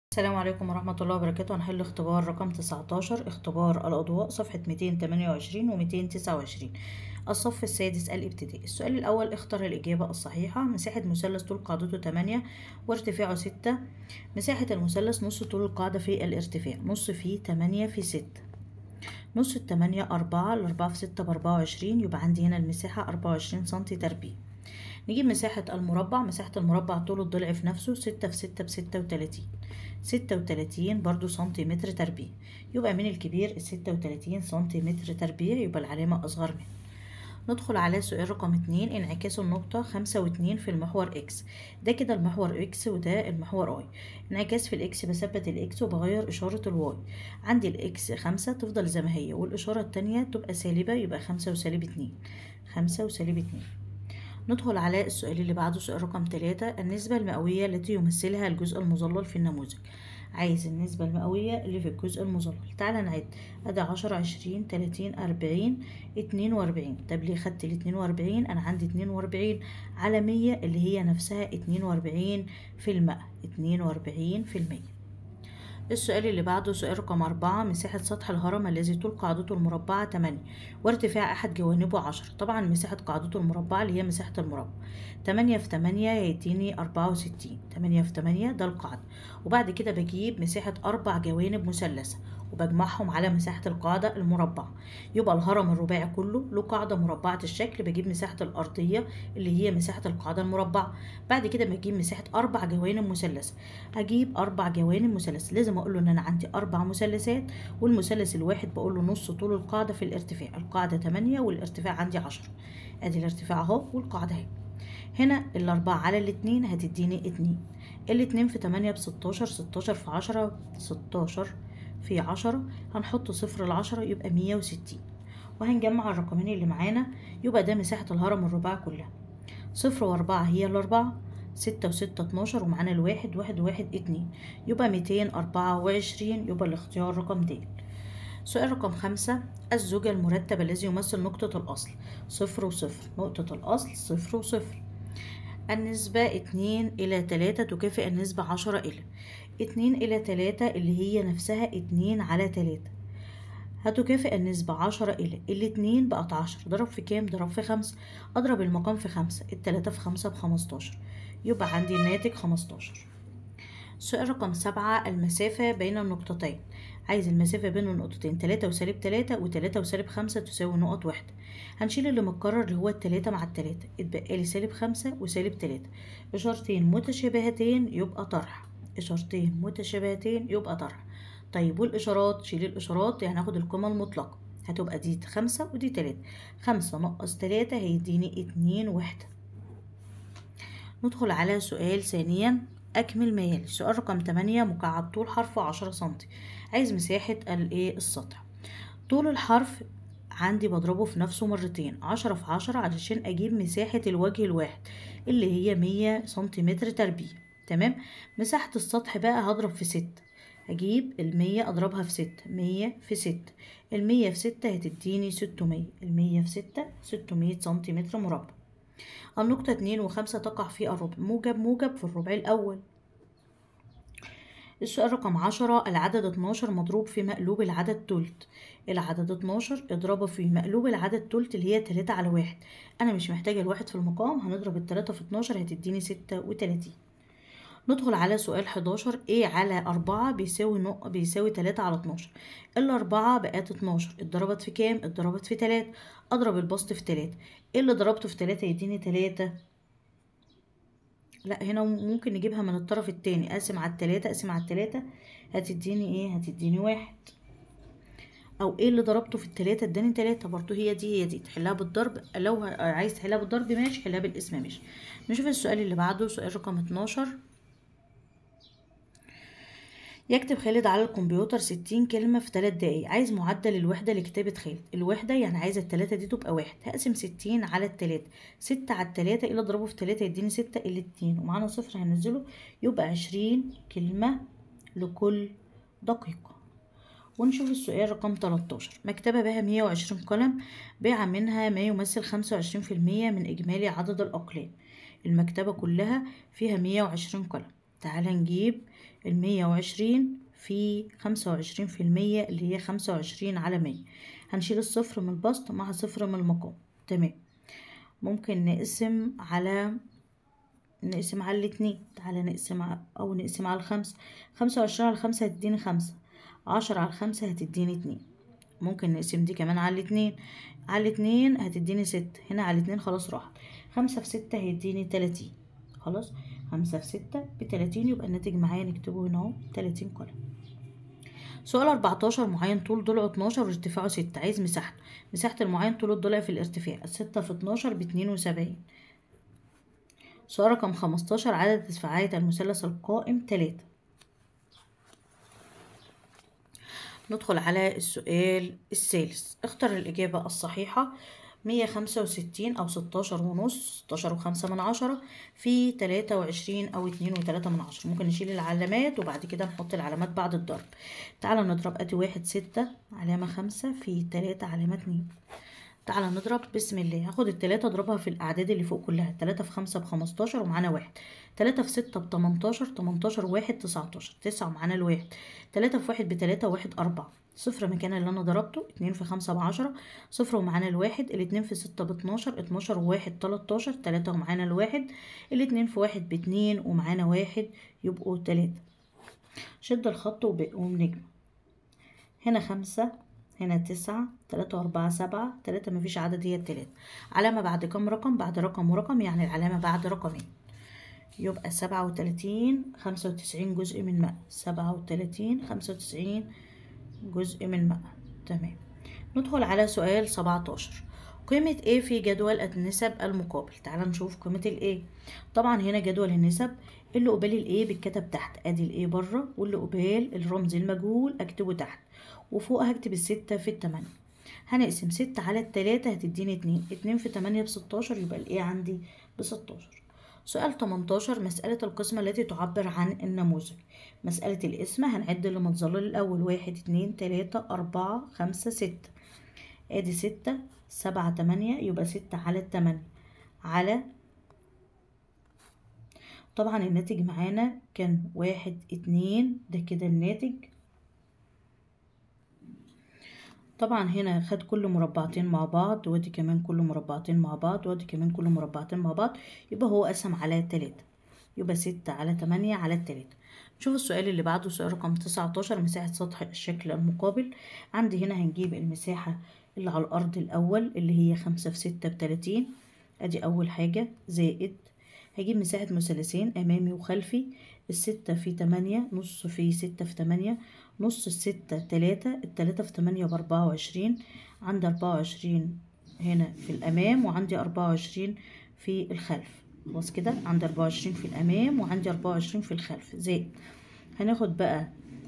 السلام عليكم ورحمة الله وبركاته هنحل اختبار رقم 19 اختبار الأضواء صفحة 228 و 229 الصف السادس الابتدائي السؤال الأول اختر الإجابة الصحيحة مساحة مثلث طول قاعدته 8 وارتفاعه 6 مساحة المثلث نص طول القاعدة في الارتفاع نص فيه 8 في 6 نص التمانية أربعة الأربعة في ستة بأربعة وعشرين يبقى عندي هنا المساحة أربعة وعشرين سنتي تربيع نجيب مساحة المربع مساحة المربع طوله الضلع في نفسه ستة في ستة بستة وتلاتين ستة وتلاتين برضو سنتيمتر تربيع يبقى من الكبير الستة وتلاتين سنتيمتر تربيع يبقى العلامة أصغر منه ندخل على سؤال رقم اتنين انعكاس النقطة خمسة واتنين في المحور اكس ده كده المحور اكس وده المحور اي انعكاس في الاكس بثبت الاكس وبغير اشارة الواي عندي الاكس خمسة تفضل زي ما هي والاشارة التانية تبقى سالبة يبقى خمسة وسالب اتنين خمسة وسالب اتنين ندخل على السؤال اللي بعده سؤال رقم تلاتة النسبة المئوية التي يمثلها الجزء المظلل في النموذج عايز النسبة المئوية اللي في الجزء المظلل تعالى نعد ادي عشرة عشرين تلاتين أربعين اتنين وأربعين طب ليه خدت الاتنين وأربعين أنا عندي اتنين وأربعين على مية اللي هي نفسها اتنين وأربعين في المئة اتنين وأربعين في المية السؤال اللي بعده سؤال رقم أربعة مساحة سطح الهرم الذي طول قاعدته المربعة تمانية وارتفاع أحد جوانبه عشرة طبعا مساحة قاعدته المربعة اللي هي مساحة المربع تمانية في تمانية هيديني أربعة وستين تمانية في تمانية ده القاعدة وبعد كده بجيب مساحة أربع جوانب مثلثة وبجمعهم على مساحة القاعدة المربعة يبقى الهرم الرباعي كله له قاعدة مربعة الشكل بجيب مساحة الأرضية اللي هي مساحة القاعدة المربعة بعد كده بجيب مساحة أربع جوانب مثلثة هجيب أربع جوانب مثلثة لازم أقول له إن أنا عندي أربع مثلثات والمثلث الواحد بقول له نص طول القاعدة في الارتفاع القاعدة تمانية والارتفاع عندي عشرة أدي الارتفاع أهو والقاعدة أهي هنا الأربعة على الاتنين هتديني اتنين الاتنين في تمانية بستاشر ستاشر في عشرة ستاشر في عشرة هنحط صفر العشرة يبقى مية وستين وهنجمع الرقمين اللي معانا يبقى ده مساحة الهرم الرباعي كلها صفر وأربعة هي الأربعة ستة وستة اتناشر ومعانا الواحد واحد واحد اتنين يبقى ميتين أربعة وعشرين يبقى الاختيار رقم د سؤال رقم خمسة الزوج المرتب الذي يمثل نقطة الأصل صفر وصفر نقطة الأصل صفر وصفر النسبة اتنين إلى تلاتة تكافئ النسبة عشرة إلى اتنين إلى تلاتة اللي هي نفسها اتنين على تلاتة هتكافئ النسبة عشرة إلى الاتنين بقت عشرة ضرب في كام؟ ضرب في خمسة أضرب المقام في خمسة التلاتة في خمسة بخمستاشر يبقى عندي الناتج خمستاشر سؤال رقم سبعة المسافة بين النقطتين عايز المسافة بين النقطتين تلاتة وسالب تلاتة وتلاتة وسالب خمسة تساوي نقط واحدة هنشيل اللي متكرر اللي هو التلاتة مع التلاتة اتبقى لي سالب خمسة وسالب تلاتة إشارتين متشابهتين يبقى طرح إشارتين متشابهتين يبقى طرح طيب والإشارات شيل الإشارات يعني هاخد القيمة المطلقة هتبقى دي خمسة ودي تلاتة خمسة ناقص تلاتة هيديني اتنين وحدة ندخل على سؤال ثانيا أكمل ما يلي سؤال رقم تمانية مكعب طول حرف عشرة سنتي عايز مساحة الايه السطح طول الحرف عندي بضربه في نفسه مرتين عشرة في عشرة علشان أجيب مساحة الوجه الواحد اللي هي مية سنتيمتر تربيع تمام مساحة السطح بقى هضرب في ستة هجيب المية أضربها في ستة مية في ستة المية في ستة هتديني ستمية المية في ستة ستمية سنتيمتر مربع النقطة اتنين وخمسة تقع في الربع موجب موجب في الربع الأول السؤال رقم عشرة العدد اتناشر مضروب في مقلوب العدد تلت العدد اتناشر اضربه في مقلوب العدد تلت اللي هي تلاتة على واحد أنا مش محتاجة الواحد في المقام هنضرب التلاتة في اتناشر هتديني ستة وتلاتين ندخل على سؤال 11 ايه على أربعة بيساوي نق... بيساوي تلاتة على اتناشر الأربعة بقت اتناشر اتضربت في كام؟ اتضربت في تلاتة أضرب البسط في تلاتة ايه اللي ضربته في تلاتة يديني تلاتة لا هنا ممكن نجيبها من الطرف التاني اقسم على التلاتة اقسم على التلاتة هتديني ايه هتديني واحد او ايه اللي ضربته في التلاتة اداني تلاتة برضو هي دي هي دي تحلها بالضرب لو عايز تحلها بالضرب ماشي حلها بالاسم ماشي نشوف السؤال اللي بعده سؤال رقم اتناشر يكتب خالد على الكمبيوتر ستين كلمة في تلات دقايق عايز معدل الوحدة لكتابة خالد الوحدة يعني عايزة التلاتة دي تبقى واحد هقسم ستين على التلاتة ستة على التلاتة اللي اضربه في تلاتة يديني ستة اللي اتنين ومعانا صفر هنزله يبقى عشرين كلمة لكل دقيقة ونشوف السؤال رقم 13 مكتبة بها 120 قلم باع منها ما يمثل 25% من إجمالي عدد الأقلام المكتبة كلها فيها 120 قلم تعال نجيب المية وعشرين في خمسة وعشرين في المية اللي هي خمسة وعشرين على مية هنشيل الصفر من البسط مع صفر من المقام تمام ممكن نقسم على نقسم على الاتنين تعالى نقسم ع- أو نقسم على الخمسة خمسة وعشرين على الخمسة هتديني خمسة عشرة على الخمسة هتديني اتنين ممكن نقسم دي كمان على الاتنين على الاتنين هتديني ستة هنا على الاتنين خلاص راحت خمسة في ستة هيديني تلاتين خلاص خمسة في ستة بتلاتين يبقى الناتج معايا نكتبه هنا اهو تلاتين قلم سؤال 14 معين طول ضلعه 12 وارتفاعه 6 عايز مساحته مساحة المعين طول الضلع في الارتفاع الستة في 12 باتنين وسبعين سؤال رقم 15 عدد ارتفاعات المثلث القائم تلاتة ندخل على السؤال الثالث اختر الإجابة الصحيحة مية خمسة وستين أو ستاشر ونص ستاشر وخمسة من عشرة في تلاتة وعشرين أو اتنين وتلاتة من عشرة ممكن نشيل العلامات وبعد كده نحط العلامات بعد الضرب تعالى نضرب أدي واحد ستة علامة خمسة في تلاتة علامة اتنين تعالى نضرب بسم الله هاخد التلاتة اضربها في الأعداد اللي فوق كلها تلاتة في خمسة بخمستاشر ومعانا واحد تلاتة في ستة بتمنتاشر تمنتاشر واحد تسعتاشر تسعة ومعانا الواحد تلاتة في واحد بتلاتة واحد أربعة صفر مكان اللي أنا ضربته اتنين في خمسة بعشرة صفر ومعانا الواحد الاتنين في ستة باتناشر اتناشر وواحد تلاتاشر تلاتة ومعانا الواحد الاتنين في واحد باتنين ومعانا واحد يبقوا تلاتة شد الخط وب- وبنجمع هنا خمسة هنا تسعة تلاتة وأربعة سبعة تلاتة مفيش عدد هي التلاتة علامة بعد كام رقم بعد رقم ورقم يعني العلامة بعد رقمين يبقى سبعة وتلاتين خمسة وتسعين جزء من مئة سبعة وتلاتين خمسة وتسعين جزء من مئة تمام ندخل على سؤال سبعتاشر قيمة A في جدول النسب المقابل تعال نشوف قيمة ال A طبعا هنا جدول النسب اللي قبال ال A بيتكتب تحت ادي ال A بره واللي قبال الرمز المجهول اكتبه تحت وفوق هكتب الستة في التمانية هنقسم ستة على التلاتة هتديني اتنين اتنين في تمانية بستاشر يبقى ال A عندي بستاشر سؤال 18 مسألة القسمة التي تعبر عن النموذج مسألة القسمة هنعد اللي متظلل الأول واحد اتنين تلاتة أربعة خمسة ستة ادي ستة سبعة تمانية يبقى ستة على التمانية على طبعا الناتج معانا كان واحد اتنين ده كده الناتج طبعا هنا خد كل مربعتين مع بعض وادي كمان كل مربعتين مع بعض وادي كمان كل مربعتين مع بعض يبقى هو قسم على تلاتة يبقى ستة على تمانية على التلاتة نشوف السؤال اللي بعده سؤال رقم تسعتاشر مساحة سطح الشكل المقابل عندي هنا هنجيب المساحة اللي على الأرض الأول اللي هي خمسة في ستة بتلاتين أدي أول حاجة زائد هجيب مساحة مثلثين أمامي وخلفي الستة في تمانية نص في ستة في تمانية نص الستة تلاتة التلاتة في تمانية بأربعة وعشرين عندي أربعة وعشرين هنا في الأمام وعندي أربعة وعشرين في الخلف خلاص كده عندي أربعة وعشرين في الأمام وعندي أربعة وعشرين في الخلف زائد هناخد بقى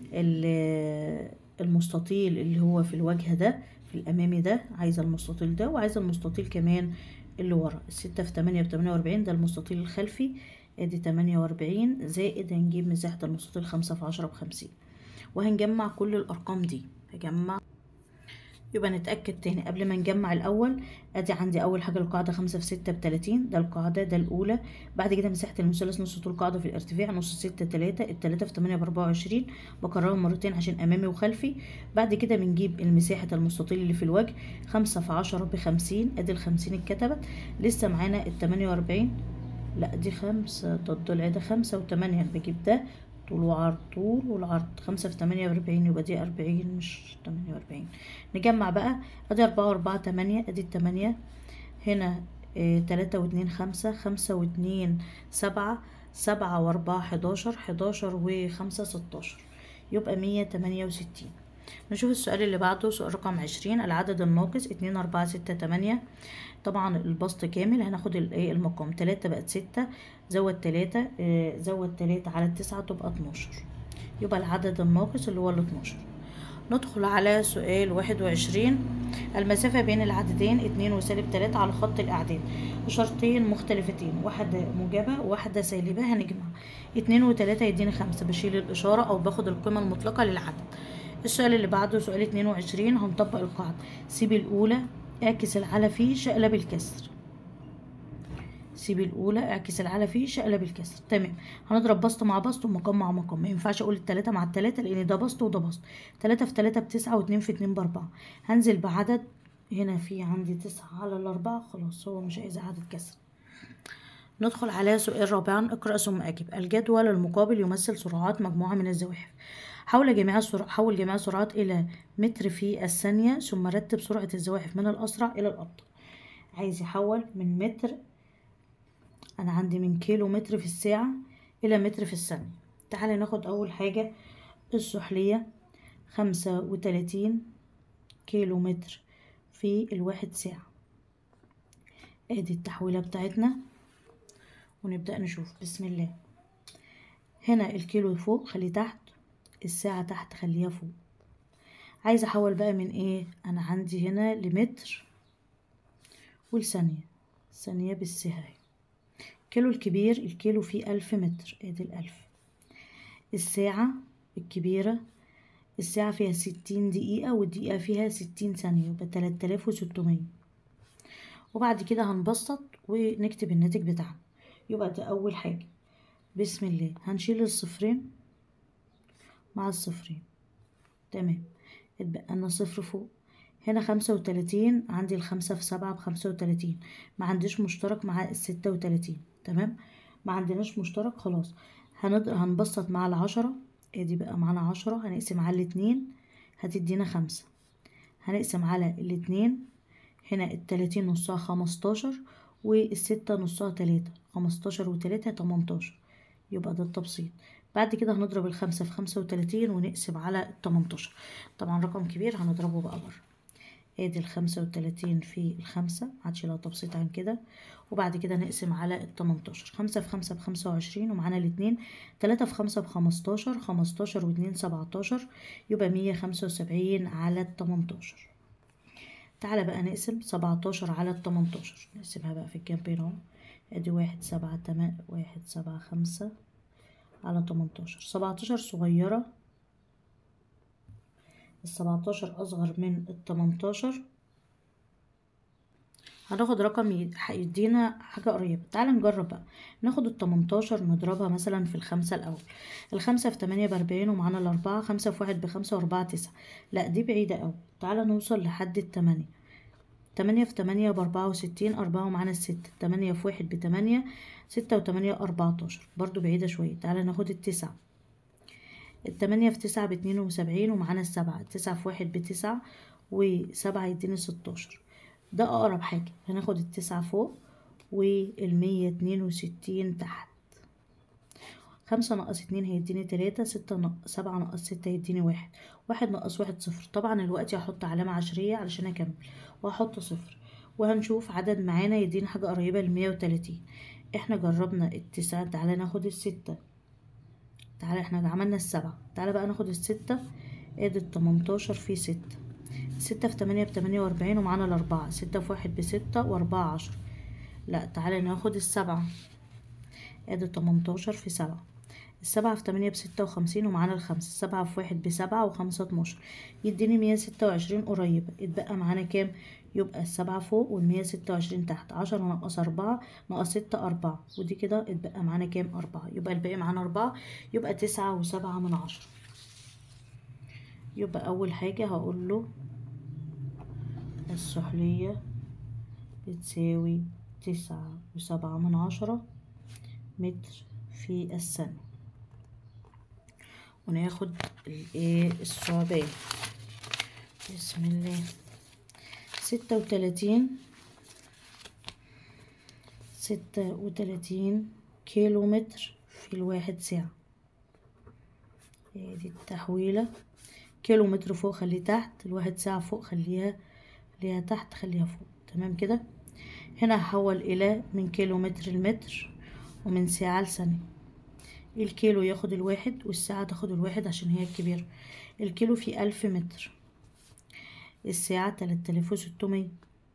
ال- المستطيل اللي هو في الوجه ده في الأمامي ده عايزة المستطيل ده وعايزة المستطيل كمان اللي ورا الستة في تمانية بتمانية وأربعين ده المستطيل الخلفي ادي تمانية وأربعين زائد هنجيب مساحة المستطيل خمسة في عشرة بخمسين وهنجمع كل الأرقام دي هجمع يبقى نتأكد تاني قبل ما نجمع الأول أدي عندي أول حاجة القاعدة خمسة في ستة بتلاتين ده القاعدة ده الأولى بعد كده مساحة المثلث نص طول قاعدة في الارتفاع نص ستة تلاتة التلاتة في تمانية بأربعة وعشرين بكررهم مرتين عشان أمامي وخلفي بعد كده بنجيب المساحة المستطيل اللي في الوجه خمسة في عشرة بخمسين أدي الخمسين اتكتبت لسه معانا التمانية وأربعين لا دي خمسة ده الضلع ده خمسة وتمانية أنا بجيب ده طول وعرض طول والعرض خمسة في تمانية وأربعين يبقى دي أربعين مش تمانية وأربعين نجمع بقى أدي أربعة وأربعة تمانية أدي التمانية هنا اه تلاتة واتنين خمسة خمسة واتنين سبعة سبعة وأربعة حداشر حداشر وخمسة ستاشر يبقى مية تمانية وستين نشوف السؤال اللي بعده سؤال رقم عشرين العدد الناقص اتنين أربعة ستة تمانية طبعا البسط كامل هناخد الايه المقام تلاتة بقت ستة زود تلاتة اه زود تلاتة على التسعة تبقى اتناشر يبقى العدد الناقص اللي هو الاتناشر ندخل على سؤال واحد وعشرين المسافة بين العددين اتنين وسالب تلاتة على خط الأعداد إشارتين مختلفتين واحدة موجبة وواحدة سالبة هنجمع اتنين وتلاتة يديني خمسة بشيل الإشارة أو باخد القيمة المطلقة للعدد السؤال اللي بعده سؤال اتنين وعشرين هنطبق القاعدة سيب الأولى اعكس العلى فيه شقلب الكسر سيب الاولى اعكس العلى فيه شقلب الكسر تمام هنضرب بسط مع بسط ومقام مع مقام ما ينفعش اقول التلاتة مع التلاتة لان ده بسط وده بسط تلاتة في تلاتة بتسعة واتنين في اتنين باربعة هنزل بعدد هنا في عندي تسعة على الاربعة خلاص هو مش عايز عدد كسر ندخل على سؤال رابعا اقرأ ثم أجب الجدول المقابل يمثل سرعات مجموعة من الزواحف حول جميع السرعات حول جميع السرعات إلى متر في الثانية ثم رتب سرعة الزواحف من الأسرع إلى الأبطأ عايز يحول من متر أنا عندي من كيلو متر في الساعة إلى متر في الثانية تعالى ناخد أول حاجة السحلية خمسة وتلاتين كيلو متر في الواحد ساعة ادي التحويلة بتاعتنا ونبدأ نشوف بسم الله هنا الكيلو فوق خليه تحت الساعة تحت خليها فوق عايزة احول بقى من ايه انا عندي هنا لمتر والثانية ثانية بالسهاي كيلو الكبير الكيلو فيه ألف متر ادي الألف الساعة الكبيرة الساعة فيها ستين دقيقة والدقيقة فيها ستين ثانية يبقى تلات آلاف وستمية وبعد كده هنبسط ونكتب الناتج بتاعنا يبقى ده أول حاجة بسم الله هنشيل الصفرين مع الصفرين تمام اتبقى لنا صفر فوق هنا خمسة وتلاتين عندي الخمسة في سبعة بخمسة وتلاتين ما عنديش مشترك مع الستة وتلاتين تمام ما عندناش مشترك خلاص هنض... هنبسط مع العشرة ادي بقى معانا عشرة هنقسم على الاتنين هتدينا خمسة هنقسم على الاتنين هنا التلاتين نصها خمستاشر والستة نصها تلاتة خمستاشر وتلاتة تمنتاشر يبقى ده التبسيط بعد كده هنضرب الخمسة في خمسة وتلاتين ونقسم على التمنتاشر طبعا رقم كبير هنضربه بقى بره ادي الخمسة وتلاتين في الخمسة معادش لها تبسيط عن كده وبعد كده نقسم على التمنتاشر خمسة في خمسة بخمسة وعشرين ومعانا الاتنين تلاتة في خمسة بخمستاشر خمستاشر واتنين سبعتاشر يبقى مية خمسة وسبعين على التمنتاشر تعالى بقى نقسم سبعتاشر على التمنتاشر نقسمها بقى في الجنبين اهو ادي واحد سبعة تمام واحد سبعة خمسة على تمنتاشر سبعتاشر صغيرة السبعتاشر أصغر من التمنتاشر هناخد رقم يدينا حاجة قريبة تعالى نجرب بقى ناخد التمنتاشر نضربها مثلا في الخمسة الأول الخمسة في تمانية بأربعين ومعانا الأربعة خمسة في واحد بخمسة وأربعة تسعة لأ دي بعيدة أوي تعالى نوصل لحد التمانية تمانية في تمانية بأربعة وستين أربعة ومعانا الستة تمانية في واحد بتمانية ستة وتمانية أربعتاشر برضو بعيدة شوية تعالى ناخد التسعة التمانية في تسعة باتنين وسبعين ومعانا السبعة التسعة في واحد بتسعة وسبعة يديني ستاشر ده أقرب حاجة هناخد التسعة فوق والمية اتنين وستين تحت خمسة ناقص اتنين هيديني تلاتة ستة ناقص سبعة ناقص ستة هيديني واحد واحد ناقص واحد صفر طبعا الوقت هحط علامة عشرية علشان أكمل وهحط صفر وهنشوف عدد معانا يدينا حاجة قريبة لمية وتلاتين احنا جربنا التسعة تعالى ناخد الستة تعالى احنا عملنا السبعة تعالى بقى ناخد الستة ادي التمنتاشر في ستة ستة في تمانية بتمانية وأربعين ومعانا الأربعة ستة في واحد بستة وأربعة عشرة لأ تعالى ناخد السبعة ادي التمنتاشر في سبعة السبعة في تمانية بستة وخمسين ومعانا الخمسة السبعة في واحد بسبعة وخمسة اتناشر يديني مية ستة وعشرين قريبة اتبقى معانا كام يبقى السبعة فوق والمية ستة وعشرين تحت عشرة ناقص أربعة ناقص ستة أربعة ودي كده اتبقى معانا كام أربعة يبقى الباقي معانا أربعة يبقى تسعة وسبعة من عشرة يبقى أول حاجة هقول له السحلية بتساوي تسعة وسبعة من عشرة متر في الثانية وناخد الايه الثعبان بسم الله ستة وتلاتين ستة وتلاتين كيلو متر في الواحد ساعة دي التحويلة كيلو متر فوق خليه تحت الواحد ساعة فوق خليها خليها تحت خليها فوق تمام كده هنا هحول إلى من كيلو متر المتر ومن ساعة لثانية الكيلو ياخد الواحد والساعة تاخد الواحد عشان هي الكبيرة الكيلو فيه ألف متر الساعة تلات آلاف وستمية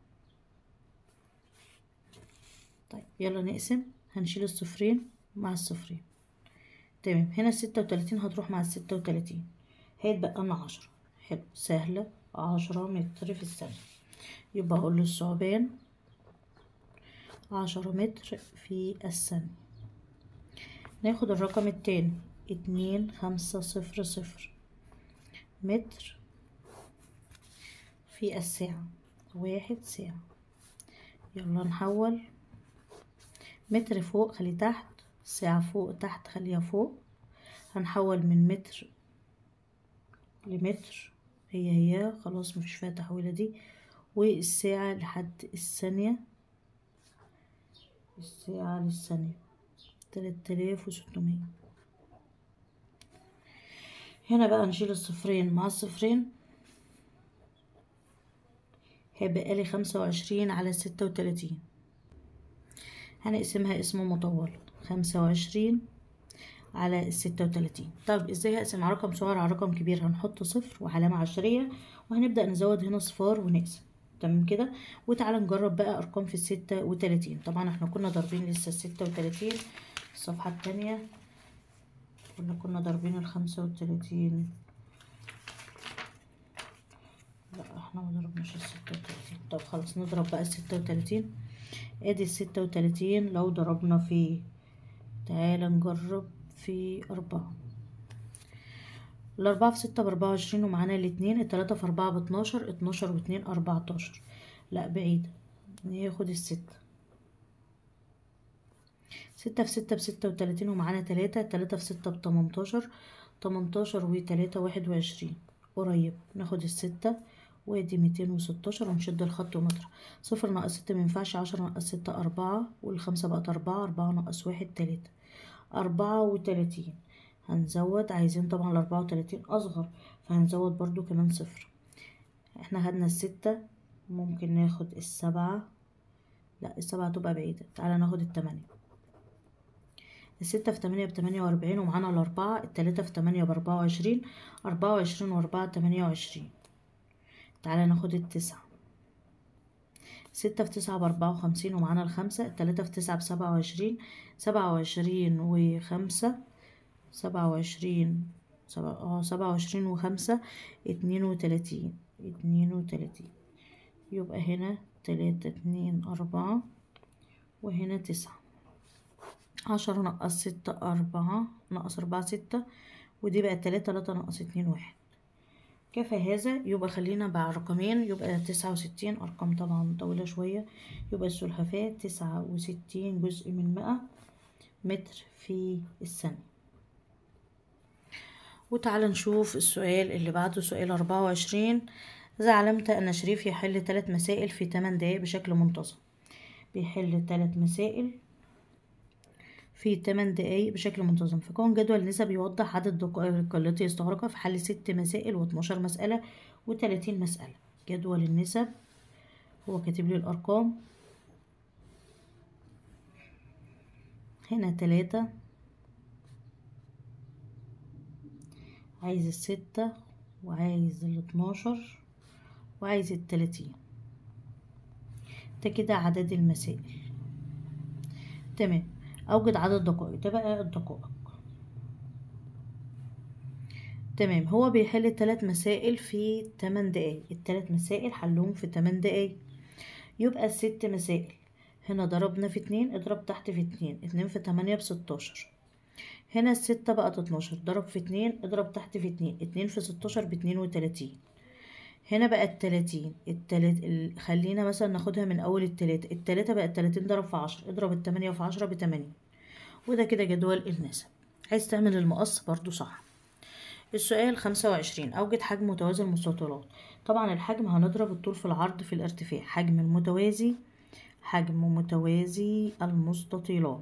طيب يلا نقسم هنشيل الصفرين مع الصفرين تمام هنا الستة وتلاتين هتروح مع الستة وتلاتين هيتبقى لنا عشرة حلو سهلة عشرة متر في الثانية يبقى أقول له الثعبان عشرة متر في الثانية ناخد الرقم التاني اتنين خمسة صفر صفر متر في الساعة واحد ساعة يلا نحول متر فوق خلي تحت ساعة فوق تحت خليها فوق هنحول من متر لمتر هي هي خلاص مفيش فيها تحويلة دي والساعة لحد الثانية الساعة للثانية تلات آلاف وستمية هنا بقى نشيل الصفرين مع الصفرين هيبقى لي خمسة وعشرين على ستة وتلاتين هنقسمها اسم مطول خمسة وعشرين على الستة وتلاتين طب ازاي هقسم على رقم صغير على رقم كبير هنحط صفر وعلامة عشرية وهنبدأ نزود هنا صفار ونقسم تمام كده وتعالى نجرب بقى ارقام في الستة وتلاتين طبعا احنا كنا ضاربين لسه الستة وتلاتين الصفحة التانية كنا كنا ضاربين الخمسة وتلاتين لا احنا ما ضربناش الستة وتلاتين طب خلاص نضرب بقى الستة وتلاتين ادي الستة وتلاتين لو ضربنا في تعالى نجرب في أربعة الأربعة في ستة بأربعة وعشرين ومعانا الاتنين التلاتة في أربعة باتناشر اتناشر واتنين أربعتاشر لأ بعيدة ناخد الستة ستة في ستة بستة وتلاتين ومعانا تلاتة تلاتة في ستة بتمنتاشر تمنتاشر وتلاتة واحد وعشرين قريب ناخد الستة وادي ميتين وستاشر ونشد الخط ونطرح صفر ناقص ستة مينفعش عشرة ناقص ستة أربعة والخمسة بقت أربعة أربعة ناقص واحد تلاتة أربعة وتلاتين هنزود عايزين طبعا الأربعة وتلاتين أصغر فهنزود برضو كمان صفر احنا خدنا الستة ممكن ناخد السبعة لا السبعة تبقى بعيدة تعالى ناخد التمانية الستة في تمانية بتمانية وأربعين ومعانا الأربعة التلاتة في تمانية بأربعة وعشرين أربعة وعشرين وأربعة تمانية وعشرين تعالى ناخد التسعة ستة في تسعة بأربعة وخمسين ومعانا الخمسة التلاتة في تسعة بسبعة وعشرين سبعة وعشرين وخمسة سبعة وعشرين سبعة اه سبعة وعشرين وخمسة اتنين وتلاتين اتنين وتلاتين يبقى هنا تلاتة اتنين أربعة وهنا تسعة عشرة ناقص ستة أربعة ناقص أربعة ستة ودي بقى تلاتة تلاتة ناقص اتنين واحد كفى هذا يبقى خلينا مع رقمين يبقى تسعة وستين أرقام طبعا طويلة شوية يبقى السلحفاة تسعة وستين جزء من مئة متر في الثانية وتعالى نشوف السؤال اللي بعده سؤال أربعة وعشرين إذا علمت أن شريف يحل ثلاث مسائل في 8 دقايق بشكل منتظم بيحل ثلاث مسائل في 8 دقايق بشكل منتظم فكون جدول نسب يوضح عدد الدقائق التي يستغرقها في حل ست مسائل و12 مسألة و30 مسألة جدول النسب هو كاتب لي الأرقام هنا تلاتة عايز الستة وعايز الاتناشر وعايز التلاتين ده كده عدد المسائل تمام أوجد عدد دقائق ده بقى الدقائق تمام هو بيحل التلات مسائل في تمن دقايق التلات مسائل حلهم في تمن دقايق يبقى الست مسائل هنا ضربنا في اتنين اضرب تحت في اتنين اتنين في تمانية بستاشر هنا الستة بقت اتناشر ضرب في اتنين اضرب تحت في اتنين اتنين في ستاشر باتنين وتلاتين هنا بقت تلاتين التلات ال... خلينا مثلا ناخدها من أول التلاتة التلاتة بقت تلاتين ضرب في عشرة اضرب التمانية في عشرة بتمانين وده كده جدول النسب عايز تعمل المقص برضو صح السؤال خمسة وعشرين أوجد حجم متوازي المستطيلات طبعا الحجم هنضرب الطول في العرض في الارتفاع حجم المتوازي حجم متوازي المستطيلات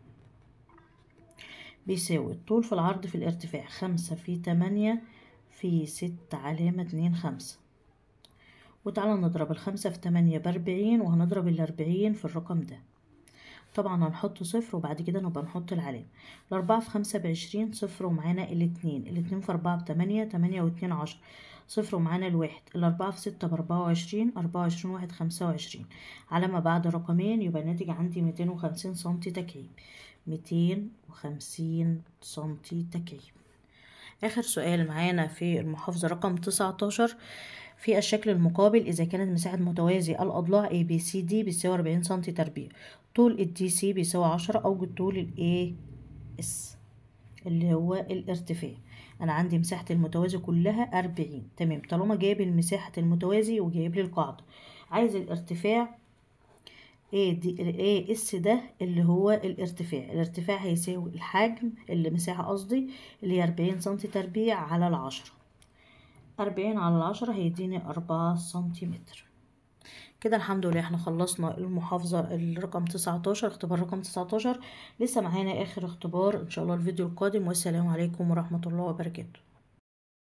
بيساوي الطول في العرض في الارتفاع خمسة في تمانية في ستة علامة اتنين خمسة وتعالى نضرب الخمسة في تمانية بأربعين وهنضرب الأربعين في الرقم ده طبعا هنحط صفر وبعد كده نبقى نحط العلامة الأربعة في خمسة بعشرين صفر ومعانا الاتنين الاتنين في أربعة بتمانية تمانية واتنين عشرة صفر ومعانا الواحد الأربعة في ستة بأربعة وعشرين أربعة وعشرين واحد خمسة وعشرين علامة بعد رقمين يبقى الناتج عندي ميتين وخمسين سنتي تكعيب ميتين وخمسين سنتي تكعيب آخر سؤال معانا في المحافظة رقم تسعتاشر في الشكل المقابل إذا كانت مساحة متوازي الأضلاع A B C D بيساوي 40 سم تربيع طول ال DC بيساوي 10 أوجد طول ال AS اللي هو الارتفاع أنا عندي مساحة المتوازي كلها 40 تمام طالما جايب المساحة المتوازي وجايب لي القاعدة عايز الارتفاع A دي A اس ده اللي هو الارتفاع الارتفاع هيساوي الحجم اللي مساحة قصدي اللي هي 40 سم تربيع على العشرة أربعين على العشرة هيديني أربعة سنتيمتر كده الحمد لله احنا خلصنا المحافظة الرقم تسعتاشر اختبار رقم تسعتاشر لسه معانا آخر اختبار إن شاء الله الفيديو القادم والسلام عليكم ورحمة الله وبركاته